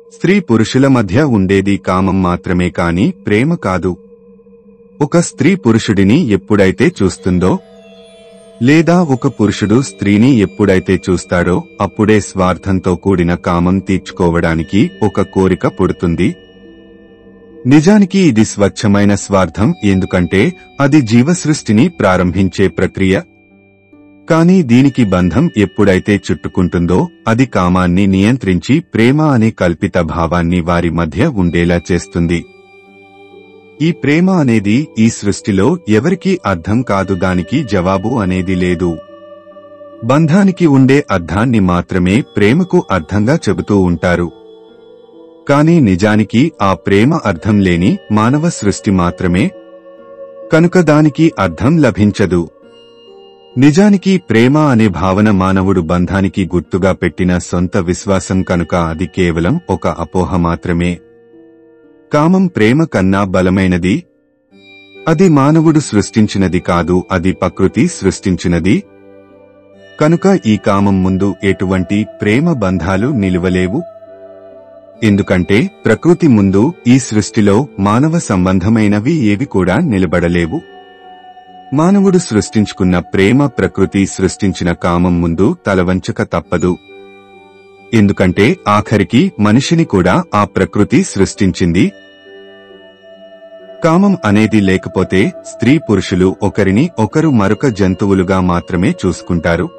స్త్రీ పురుషుల మధ్య ఉండేది కామం మాత్రమే కాని ప్రేమ కాదు ఒక స్త్రీ పురుషుడిని ఎప్పుడైతే చూస్తుందో లేదా ఒక పురుషుడు స్త్రీని ఎప్పుడైతే చూస్తాడో అప్పుడే స్వార్థంతో కూడిన కామం తీర్చుకోవడానికి ఒక కోరిక పుడుతుంది నిజానికి ఇది స్వచ్ఛమైన స్వార్థం ఎందుకంటే అది జీవసృష్టిని ప్రారంభించే ప్రక్రియ కానీ దీనికి బంధం ఎప్పుడైతే చుట్టుకుంటుందో అది కామాన్ని నియంత్రించి ప్రేమ అనే కల్పిత భావాన్ని వారి మధ్య ఉండేలా చేస్తుంది ఈ ప్రేమ అనేది ఈ సృష్టిలో ఎవరికీ అర్థం కాదు దానికి జవాబు అనేది లేదు బంధానికి ఉండే అర్థాన్ని మాత్రమే ప్రేమకు అర్థంగా చెబుతూ ఉంటారు కానీ నిజానికి ఆ ప్రేమ అర్థం లేని మానవ సృష్టి మాత్రమే కనుక దానికి అర్థం లభించదు నిజానికి ప్రేమ అనే భావన మానవుడు బంధానికి గుర్తుగా పెట్టిన సొంత విశ్వాసం కనుక అది కేవలం ఒక అపోహ మాత్రమే కామం ప్రేమ కన్నా బలమైనది అది మానవుడు సృష్టించినది కాదు అది ప్రకృతి సృష్టించినది కనుక ఈ కామం ముందు ఎటువంటి ప్రేమ బంధాలు నిలువలేవు ఎందుకంటే ప్రకృతి ముందు ఈ సృష్టిలో మానవ సంబంధమైనవి ఏవి కూడా నిలబడలేవు మానవుడు సృష్టించుకున్న ప్రేమ ప్రకృతి సృష్టించిన కామం ముందు తలవంచక తప్పదు ఎందుకంటే ఆఖరికి మనిషిని కూడా ఆ ప్రకృతి సృష్టించింది కామం అనేది లేకపోతే స్త్రీ పురుషులు ఒకరిని ఒకరు మరొక జంతువులుగా మాత్రమే చూసుకుంటారు